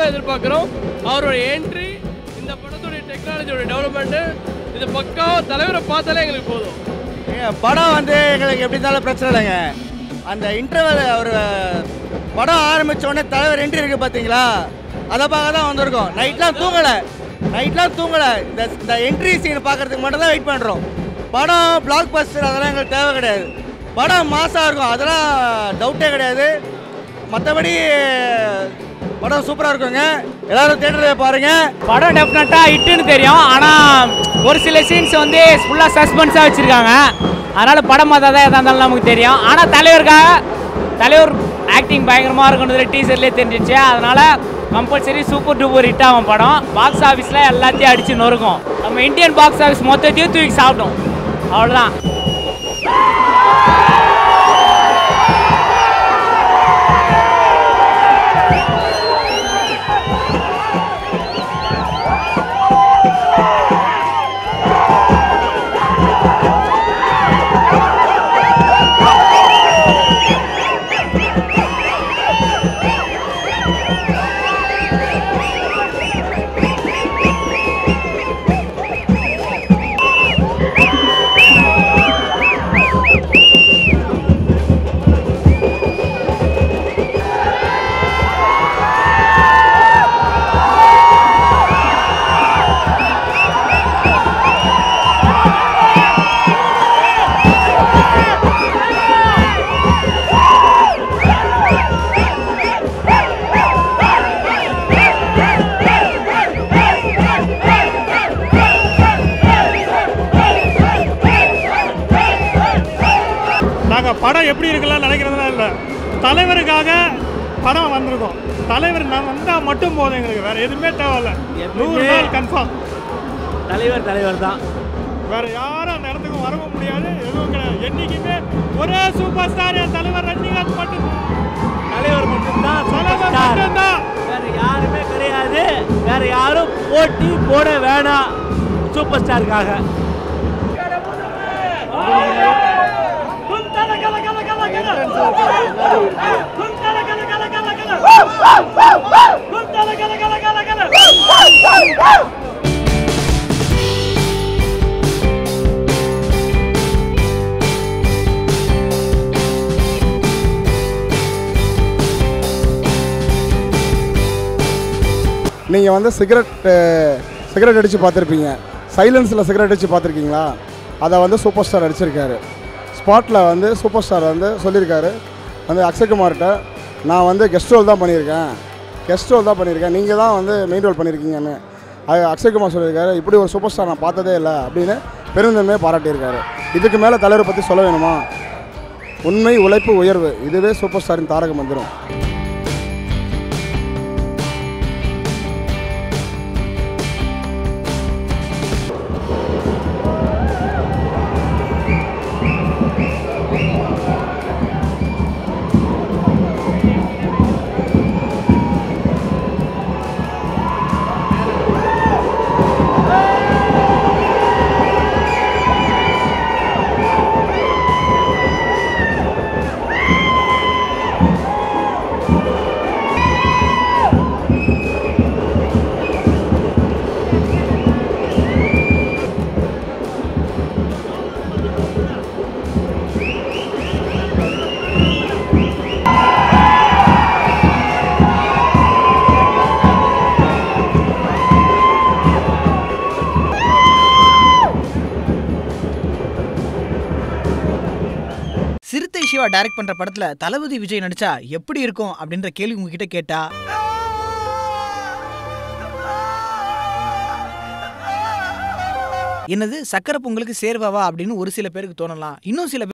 எதிர்பார்க்குறோம் அவரோட என்ட்ரி இந்த படத்துடைய டெக்னாலஜியோட டெவலப்மெண்ட்டு இது பக்காவா தலைவரை பார்த்தாலே எங்களுக்கு போதும் ஏங்க, படம் வந்து எங்களுக்கு எப்படி இருந்தாலும் பிரச்சனை இல்லைங்க அந்த இன்டர்வல் அவர் படம் ஆரம்பிச்ச உடனே தலைவர் என்ட்ரி இருக்கு பார்த்தீங்களா அதை பார்க்க தான் வந்திருக்கோம் நைட்லாம் தூங்கலை நைட்லாம் தூங்கலை இந்த இந்த என்ட்ரி சீன் பார்க்கறதுக்கு மட்டும் தான் வெயிட் பண்ணுறோம் படம் பிளாக் பஸ்டர் அதெல்லாம் எங்களுக்கு தேவை கிடையாது படம் மாசாக இருக்கும் அதெல்லாம் டவுட்டே கிடையாது மற்றபடி படம் சூப்பராக இருக்குங்க எல்லாரும் தேட்டரில் பாருங்கள் படம் டெஃபினட்டாக ஹிட்டுன்னு தெரியும் ஆனால் ஒரு சில சீன்ஸ் வந்து ஃபுல்லாக சஸ்பென்ஸாக வச்சுருக்காங்க அதனால் படம் பார்த்தா தான் எதாக இருந்தாலும் நமக்கு தெரியும் ஆனால் தலைவருக்காக தலைவர் ஆக்டிங் பயங்கரமாக இருக்குன்றது டீசர்லேயே தெரிஞ்சிச்சு அதனால் கம்பல்சரி சூப்பர் டூப்பர் ஹிட் ஆகும் படம் பாக்ஸ் ஆஃபீஸில் எல்லாத்தையும் அடித்து நொறுக்கும் நம்ம இந்தியன் பாக்ஸ் ஆஃபீஸ் மொத்தத்தையும் தூக்கி சாப்பிட்டோம் அவ்வளோதான் நாங்கள் படம் எப்படி இருக்கலாம் நினைக்கிறதுலாம் இல்லை தலைவருக்காக படம் வந்திருக்கோம் தலைவர் நான் வந்தால் மட்டும் போதும் எங்களுக்கு வேறு எதுவுமே தேவையில்ல நூறு நாள் கன்ஃபார்ம் தலைவர் தலைவர் தான் வேற யாரும் அந்த இடத்துக்கு வரவும் முடியாது எதுவும் கிடையாது என்னைக்குமே ஒரே சூப்பர் ஸ்டார் என் தலைவர் ரஜினிகாந்த் மட்டும் தலைவர் மட்டும்தான் தலைவர் மட்டும்தான் வேற யாருமே கிடையாது வேற யாரும் போட்டி போட வேணாம் சூப்பர் ஸ்டாருக்காக நீங்கள் வந்து சிகரெட் சிகரெட் அடித்து பார்த்துருப்பீங்க சைலன்ஸில் சிகரெட் அடித்து பார்த்துருக்கீங்களா அதை வந்து சூப்பர் ஸ்டார் அடிச்சிருக்காரு ஸ்பாட்டில் வந்து சூப்பர் ஸ்டார் வந்து சொல்லியிருக்காரு வந்து அக்ஷய்குமார்கிட்ட நான் வந்து கெஸ்ட் ரோல் தான் பண்ணியிருக்கேன் கெஸ்ட் ரோல் தான் பண்ணியிருக்கேன் நீங்கள் தான் வந்து மெயின் ரோல் பண்ணியிருக்கீங்கன்னு அது அக்ஷய்குமார் சொல்லியிருக்காரு இப்படி ஒரு சூப்பர் ஸ்டார் நான் பார்த்ததே இல்லை அப்படின்னு பெருந்தன்மையை பாராட்டியிருக்காரு இதுக்கு மேலே தலைவரை பற்றி சொல்ல வேணுமா உண்மை உழைப்பு உயர்வு இதுவே சூப்பர் ஸ்டாரின் தாரக மந்திரம் சிறுத்தை சிவா டைரக்ட் பண்ற படத்துல தளபதி விஜய் நடிச்சா எப்படி இருக்கும் அப்படின்ற கேள்வி உங்ககிட்ட கேட்டா என்னது சக்கரை பொங்கலுக்கு சேர்வாவா அப்படின்னு ஒரு சில பேருக்கு தோணலாம் இன்னும் சில